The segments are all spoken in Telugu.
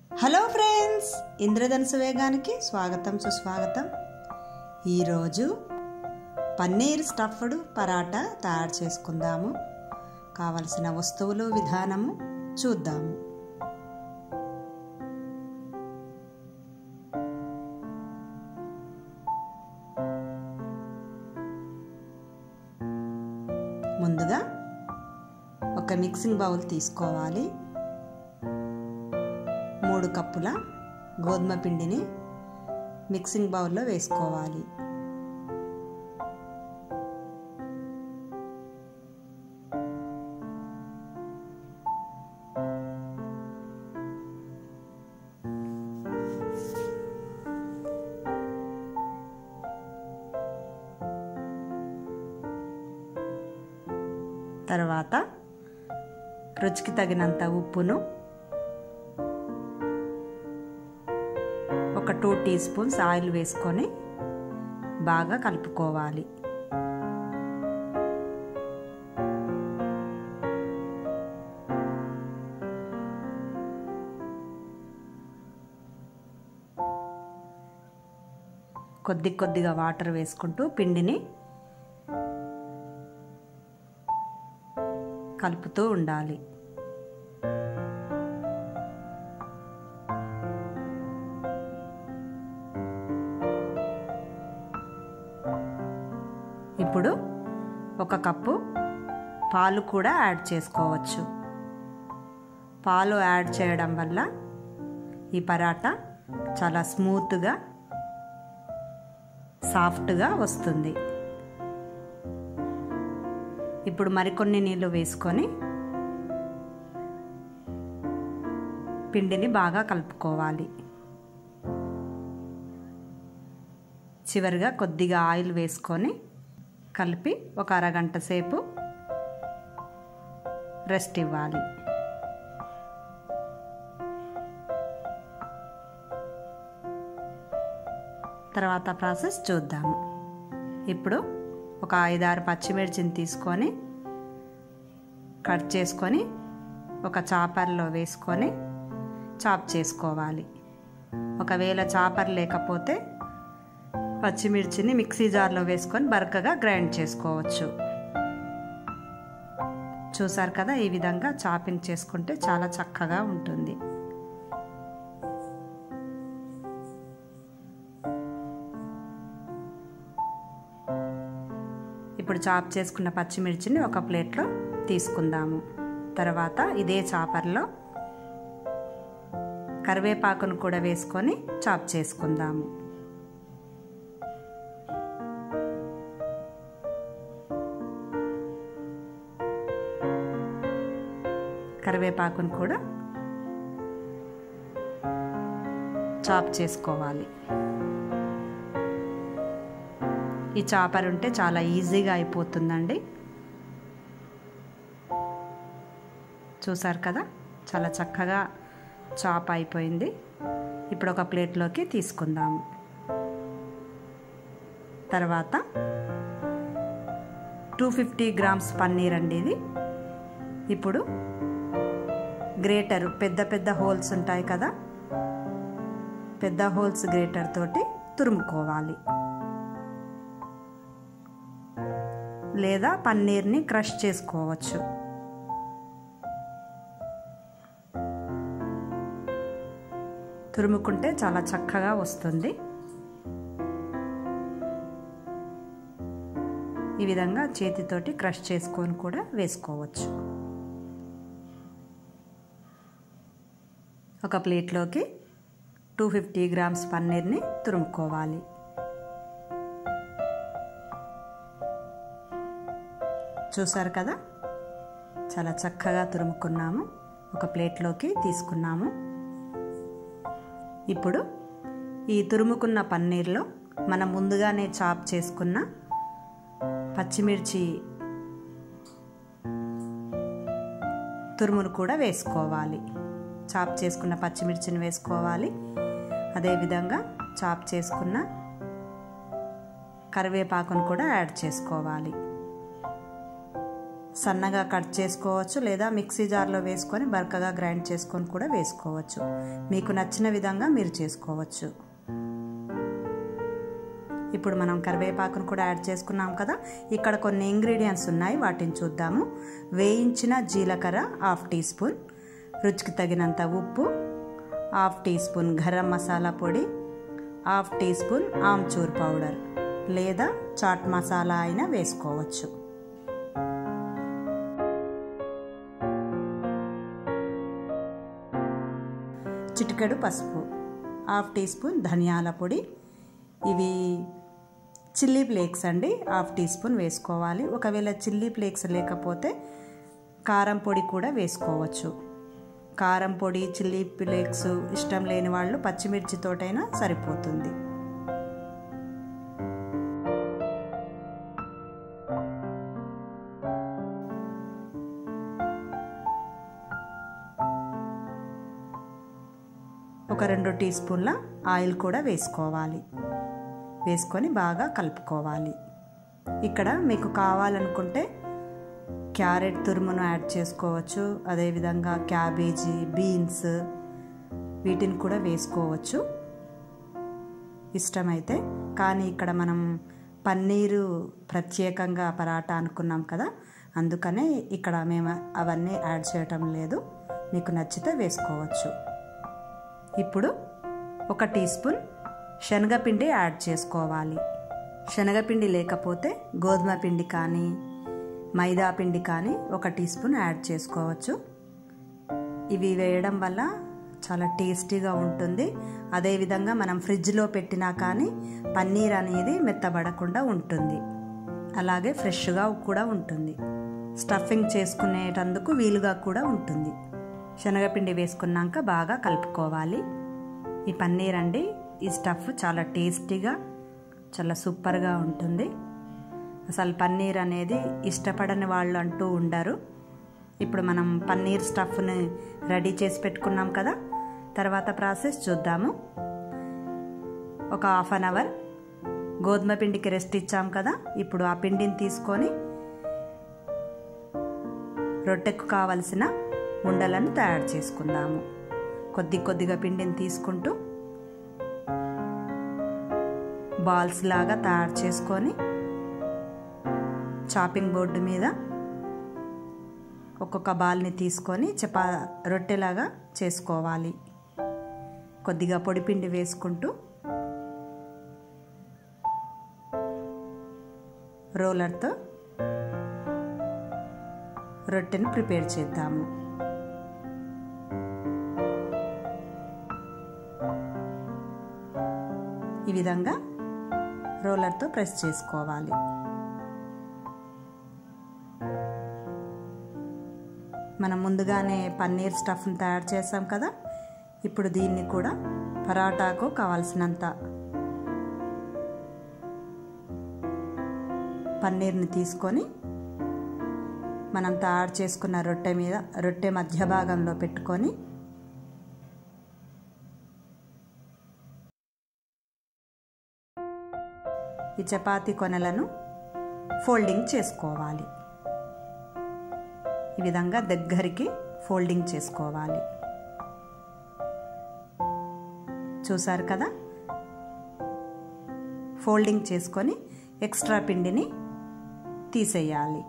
హలో ఫ్రెండ్స్ ఇంద్రధనుసు వేగానికి స్వాగతం సుస్వాగతం ఈరోజు పన్నీర్ స్టఫ్డ్ పరాటా తయారు చేసుకుందాము కావలసిన వస్తువులు విధానము చూద్దాము ముందుగా ఒక మిక్సింగ్ బౌల్ తీసుకోవాలి మూడు కప్పుల గోధుమ పిండిని మిక్సింగ్ బౌల్లో వేసుకోవాలి తర్వాత రుచికి తగినంత ఉప్పును ఒక టూ టీ స్పూన్స్ ఆయిల్ వేసుకొని బాగా కలుపుకోవాలి కొద్ది కొద్దిగా వాటర్ వేసుకుంటూ పిండిని కలుపుతూ ఉండాలి ఇప్పుడు ఒక కప్పు పాలు కూడా యాడ్ చేసుకోవచ్చు పాలు యాడ్ చేయడం వల్ల ఈ పరాటా చాలా స్మూత్గా సాఫ్ట్గా వస్తుంది ఇప్పుడు మరికొన్ని నీళ్ళు వేసుకొని పిండిని బాగా కలుపుకోవాలి చివరిగా కొద్దిగా ఆయిల్ వేసుకొని కలిపి ఒక అరగంట సేపు రెస్ట్ ఇవ్వాలి తర్వాత ప్రాసెస్ చూద్దాము ఇప్పుడు ఒక ఐదారు పచ్చిమిర్చిని తీసుకొని కట్ చేసుకొని ఒక చాపర్లో వేసుకొని చాప్ చేసుకోవాలి ఒకవేళ చాపర్ లేకపోతే పచ్చిమిర్చిని మిక్సీ జార్లో వేసుకొని బరకగా గ్రైండ్ చేసుకోవచ్చు చూసారు కదా ఈ విధంగా చాపింగ్ చేసుకుంటే చాలా చక్కగా ఉంటుంది ఇప్పుడు చాప్ చేసుకున్న పచ్చిమిర్చిని ఒక ప్లేట్లో తీసుకుందాము తర్వాత ఇదే చాపర్లో కరివేపాకును కూడా వేసుకొని చాప్ చేసుకుందాము కరివేపాకును కూడా చాప్ చేసుకోవాలి ఈ చాపర్ ఉంటే చాలా ఈజీగా అయిపోతుందండి చూసారు కదా చాలా చక్కగా చాప్ అయిపోయింది ఇప్పుడు ఒక ప్లేట్లోకి తీసుకుందాము తర్వాత టూ ఫిఫ్టీ గ్రామ్స్ పన్నీర్ అండి ఇది ఇప్పుడు గ్రేటర్ పెద్ద పెద్ద హోల్స్ ఉంటాయి కదా పెద్ద హోల్స్ గ్రేటర్ తోటి తురుముకోవాలి లేదా పన్నీర్ని క్రష్ చేసుకోవచ్చు తురుముకుంటే చాలా చక్కగా వస్తుంది ఈ విధంగా చేతితోటి క్రష్ చేసుకొని కూడా వేసుకోవచ్చు ఒక ప్లేట్లోకి టూ ఫిఫ్టీ గ్రామ్స్ పన్నీర్ని తురుముకోవాలి చూసారు కదా చాలా చక్కగా తురుముకున్నాము ఒక ప్లేట్లోకి తీసుకున్నాము ఇప్పుడు ఈ తురుముకున్న పన్నీర్లో మనం ముందుగానే చాప్ చేసుకున్న పచ్చిమిర్చి తురుమును కూడా వేసుకోవాలి చాప్ చేసుకున్న పచ్చిమిర్చిని వేసుకోవాలి అదేవిధంగా చాప్ చేసుకున్న కరివేపాకును కూడా యాడ్ చేసుకోవాలి సన్నగా కట్ చేసుకోవచ్చు లేదా మిక్సీ జార్లో వేసుకొని బరకగా గ్రైండ్ చేసుకొని కూడా వేసుకోవచ్చు మీకు నచ్చిన విధంగా మీరు చేసుకోవచ్చు ఇప్పుడు మనం కరివేపాకును కూడా యాడ్ చేసుకున్నాం కదా ఇక్కడ కొన్ని ఇంగ్రీడియంట్స్ ఉన్నాయి వాటిని చూద్దాము వేయించిన జీలకర్ర హాఫ్ టీ స్పూన్ రుచికి తగినంత ఉప్పు half teaspoon garam masala పొడి half teaspoon amchur powder లేదా చాట్ మసాలా అయినా వేసుకోవచ్చు చిటికెడు పసుపు హాఫ్ టీ స్పూన్ ధనియాల పొడి ఇవి చిల్లీ ఫ్లేక్స్ అండి హాఫ్ టీ స్పూన్ వేసుకోవాలి ఒకవేళ చిల్లీ ఫ్లేక్స్ లేకపోతే కారం పొడి కూడా వేసుకోవచ్చు కారం పొడి చిల్లీ ఫ్లేక్స్ ఇష్టం లేని వాళ్ళు పచ్చిమిర్చితోటైనా సరిపోతుంది ఒక రెండు టీ స్పూన్ల ఆయిల్ కూడా వేసుకోవాలి వేసుకొని బాగా కలుపుకోవాలి ఇక్కడ మీకు కావాలనుకుంటే క్యారెట్ తురుమును యాడ్ చేసుకోవచ్చు అదేవిధంగా క్యాబేజీ బీన్స్ వీటిని కూడా వేసుకోవచ్చు ఇష్టమైతే కానీ ఇక్కడ మనం పన్నీరు ప్రత్యేకంగా పరాటా అనుకున్నాం కదా అందుకనే ఇక్కడ మేము అవన్నీ యాడ్ చేయటం లేదు మీకు నచ్చితే వేసుకోవచ్చు ఇప్పుడు ఒక టీ స్పూన్ శనగపిండి యాడ్ చేసుకోవాలి శనగపిండి లేకపోతే గోధుమ పిండి కానీ మైదా పిండి కానీ ఒక టీ స్పూన్ యాడ్ చేసుకోవచ్చు ఇవి వేయడం వల్ల చాలా టేస్టీగా ఉంటుంది అదేవిధంగా మనం ఫ్రిడ్జ్లో పెట్టినా కానీ పన్నీర్ అనేది మెత్తబడకుండా ఉంటుంది అలాగే ఫ్రెష్గా కూడా ఉంటుంది స్టఫింగ్ చేసుకునేటందుకు వీలుగా కూడా ఉంటుంది శనగపిండి వేసుకున్నాక బాగా కలుపుకోవాలి ఈ పన్నీర్ అండి ఈ స్టఫ్ చాలా టేస్టీగా చాలా సూపర్గా ఉంటుంది అసలు పన్నీర్ అనేది ఇష్టపడని వాళ్ళు అంటూ ఉండరు ఇప్పుడు మనం పన్నీర్ స్టఫ్ని రెడీ చేసి పెట్టుకున్నాం కదా తర్వాత ప్రాసెస్ చూద్దాము ఒక హాఫ్ అన్ అవర్ గోధుమ పిండికి రెస్ట్ ఇచ్చాం కదా ఇప్పుడు ఆ పిండిని తీసుకొని రొట్టెకు కావలసిన ఉండలను తయారు చేసుకుందాము కొద్ది కొద్దిగా పిండిని తీసుకుంటూ బాల్స్ లాగా తయారు చేసుకొని చాపింగ్ బోర్డు మీద ఒక్కొక్క బాల్ని తీసుకొని చపా రొట్టెలాగా చేసుకోవాలి కొద్దిగా పొడిపిండి వేసుకుంటూ రోలర్తో రొట్టెను ప్రిపేర్ చేద్దాము ఈ విధంగా రోలర్తో ప్రెస్ చేసుకోవాలి మనం ముందుగానే పన్నీర్ స్టఫ్ని తయారు చేసాం కదా ఇప్పుడు దీన్ని కూడా పరాటాకు కావాల్సినంత పన్నీర్ని తీసుకొని మనం తయారు చేసుకున్న రొట్టె మీద రొట్టె మధ్య భాగంలో పెట్టుకొని ఈ చపాతీ కొనలను ఫోల్డింగ్ చేసుకోవాలి ఈ విధంగా దగ్గరికి ఫోల్డింగ్ చేసుకోవాలి చూసారు కదా ఫోల్డింగ్ చేసుకొని ఎక్స్ట్రా పిండిని తీసేయాలి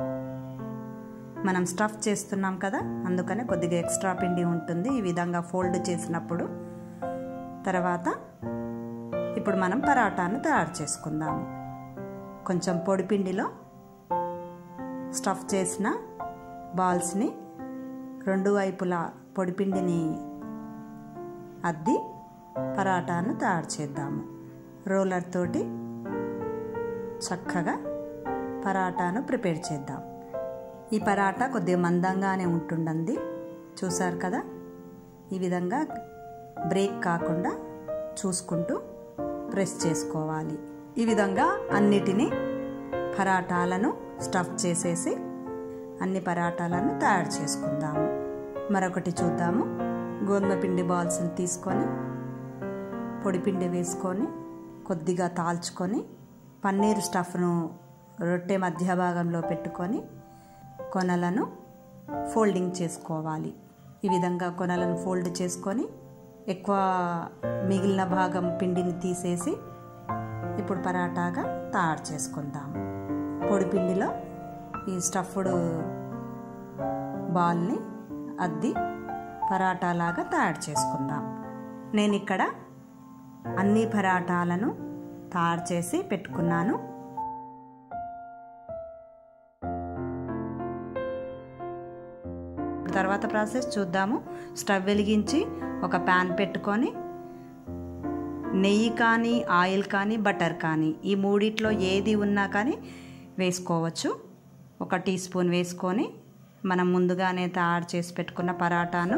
మనం స్టఫ్ చేస్తున్నాం కదా అందుకనే కొద్దిగా ఎక్స్ట్రా పిండి ఉంటుంది ఈ విధంగా ఫోల్డ్ చేసినప్పుడు తర్వాత ఇప్పుడు మనం పరాటాను తయారు చేసుకుందాము కొంచెం పొడి పిండిలో స్టఫ్ చేసిన బాల్స్ని రెండు వైపులా పొడిపిండిని అద్ది పరాటాను తయారు చేద్దాము రోలర్ తోటి చక్కగా పరాటాను ప్రిపేర్ చేద్దాం ఈ పరాటా కొద్దిగా మందంగానే ఉంటుండండి చూసారు కదా ఈ విధంగా బ్రేక్ కాకుండా చూసుకుంటూ ప్రెస్ చేసుకోవాలి ఈ విధంగా అన్నిటినీ పరాటాలను స్టఫ్ చేసేసి అన్ని పరాటాలను తయారు చేసుకుందాము మరొకటి చూద్దాము గోధుమ పిండి బాల్స్ని తీసుకొని పొడిపిండి వేసుకొని కొద్దిగా తాల్చుకొని పన్నీర్ స్టఫ్ను రొట్టె మధ్య భాగంలో పెట్టుకొని కొనలను ఫోల్డింగ్ చేసుకోవాలి ఈ విధంగా కొనలను ఫోల్డ్ చేసుకొని ఎక్కువ మిగిలిన భాగం పిండిని తీసేసి ఇప్పుడు పరాటాగా తయారు చేసుకుందాం పొడి పిండిలో ఈ స్టఫ్డ్ బాల్ని అద్ది పరాటాలాగా తయారు చేసుకుందాం నేను ఇక్కడ అన్ని పరాటాలను తయారు చేసి పెట్టుకున్నాను తర్వాత ప్రాసెస్ చూద్దాము స్టవ్ వెలిగించి ఒక ప్యాన్ పెట్టుకొని నెయ్యి కానీ ఆయిల్ కానీ బటర్ కానీ ఈ మూడిట్లో ఏది ఉన్నా కానీ వేసుకోవచ్చు ఒక టీ స్పూన్ వేసుకొని మనం ముందుగానే తయారు చేసి పెట్టుకున్న పరాటాను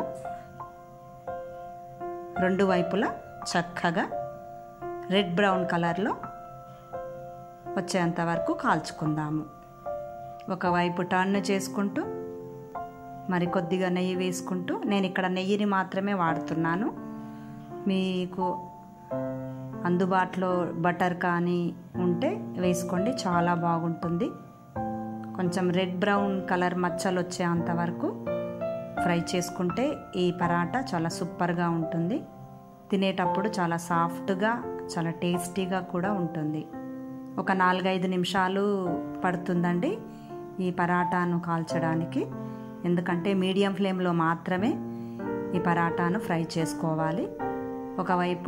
రెండు వైపులా చక్కగా రెడ్ బ్రౌన్ కలర్లో వచ్చేంత వరకు కాల్చుకుందాము ఒకవైపు టర్న్ చేసుకుంటూ మరి కొద్దిగా నెయ్యి వేసుకుంటూ నేను ఇక్కడ నెయ్యిని మాత్రమే వాడుతున్నాను మీకు అందుబాటులో బటర్ కానీ ఉంటే వేసుకోండి చాలా బాగుంటుంది కొంచెం రెడ్ బ్రౌన్ కలర్ మచ్చలు వచ్చేంత వరకు ఫ్రై చేసుకుంటే ఈ పరాటా చాలా సూపర్గా ఉంటుంది తినేటప్పుడు చాలా సాఫ్ట్గా చాలా టేస్టీగా కూడా ఉంటుంది ఒక నాలుగైదు నిమిషాలు పడుతుందండి ఈ పరాటాను కాల్చడానికి ఎందుకంటే మీడియం ఫ్లేమ్లో మాత్రమే ఈ పరాటాను ఫ్రై చేసుకోవాలి ఒకవైపు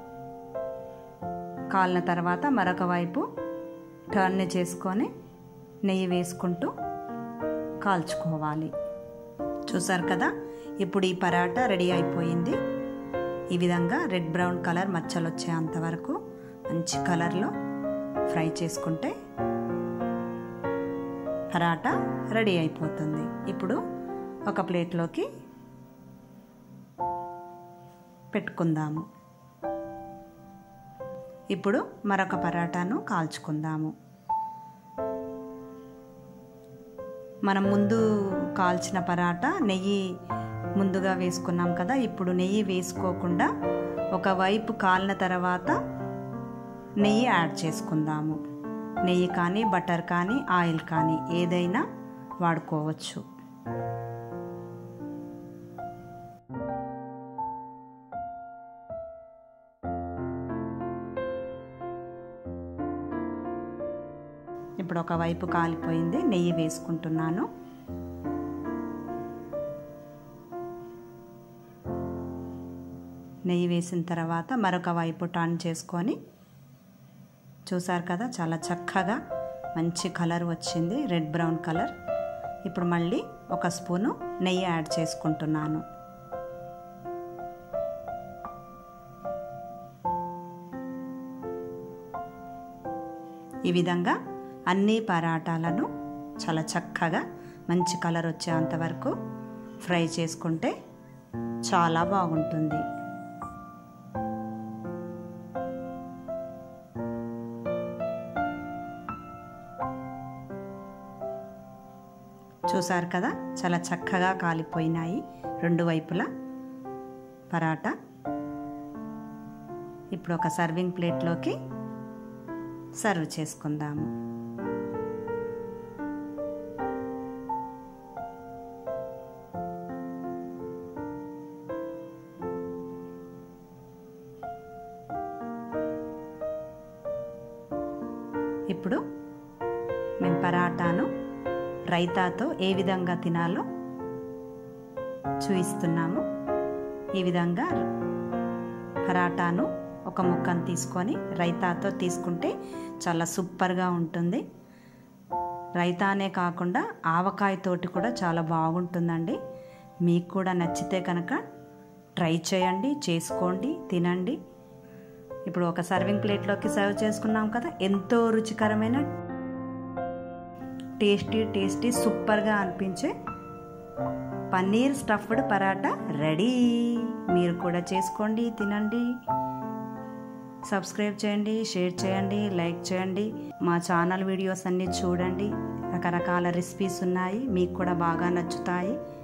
కాలిన తర్వాత మరొక వైపు టర్న్ చేసుకొని నెయ్యి వేసుకుంటూ కాల్చుకోవాలి చూసారు కదా ఇప్పుడు ఈ పరాటా రెడీ అయిపోయింది ఈ విధంగా రెడ్ బ్రౌన్ కలర్ మచ్చలు వచ్చేంత వరకు మంచి కలర్లో ఫ్రై చేసుకుంటే పరాటా రెడీ అయిపోతుంది ఇప్పుడు ఒక ప్లేట్లోకి పెట్టుకుందాము ఇప్పుడు మరొక పరాటాను కాల్చుకుందాము మనం ముందు కాల్చిన పరాటా నెయ్యి ముందుగా వేసుకున్నాం కదా ఇప్పుడు నెయ్యి వేసుకోకుండా ఒకవైపు కాలిన తర్వాత నెయ్యి యాడ్ చేసుకుందాము నెయ్యి కానీ బటర్ కానీ ఆయిల్ కానీ ఏదైనా వాడుకోవచ్చు ఇప్పుడు ఒకవైపు కాలిపోయింది నెయ్యి వేసుకుంటున్నాను నెయ్యి వేసిన తర్వాత మరొక వైపు టర్న్ చేసుకొని చూసారు కదా చాలా చక్కగా మంచి కలర్ వచ్చింది రెడ్ బ్రౌన్ కలర్ ఇప్పుడు మళ్ళీ ఒక స్పూను నెయ్యి యాడ్ చేసుకుంటున్నాను ఈ విధంగా అన్ని పరాటాలను చాలా చక్కగా మంచి కలర్ వచ్చేంత వరకు ఫ్రై చేసుకుంటే చాలా బాగుంటుంది చూసారు కదా చాలా చక్కగా కాలిపోయినాయి రెండు వైపులా పరాటా ఇప్పుడు ఒక సర్వింగ్ ప్లేట్లోకి సర్వ్ చేసుకుందాము ఇప్పుడు మేము పరాటాను రైతాతో ఏ విధంగా తినాలో చూపిస్తున్నాము ఈ విధంగా పరాటాను ఒక ముక్కను తీసుకొని రైతాతో తీసుకుంటే చాలా సూపర్గా ఉంటుంది రైతానే కాకుండా ఆవకాయతోటి కూడా చాలా బాగుంటుందండి మీకు కూడా నచ్చితే కనుక ట్రై చేయండి చేసుకోండి తినండి ఇప్పుడు ఒక సర్వింగ్ ప్లేట్లోకి సర్వ్ చేసుకున్నాం కదా ఎంతో రుచికరమైన టేస్టీ టేస్టీ సూపర్గా అనిపించే పన్నీర్ స్టఫ్డ్ పరాటా రెడీ మీరు కూడా చేసుకోండి తినండి సబ్స్క్రైబ్ చేయండి షేర్ చేయండి లైక్ చేయండి మా ఛానల్ వీడియోస్ అన్నీ చూడండి రకరకాల రెసిపీస్ ఉన్నాయి మీకు కూడా బాగా నచ్చుతాయి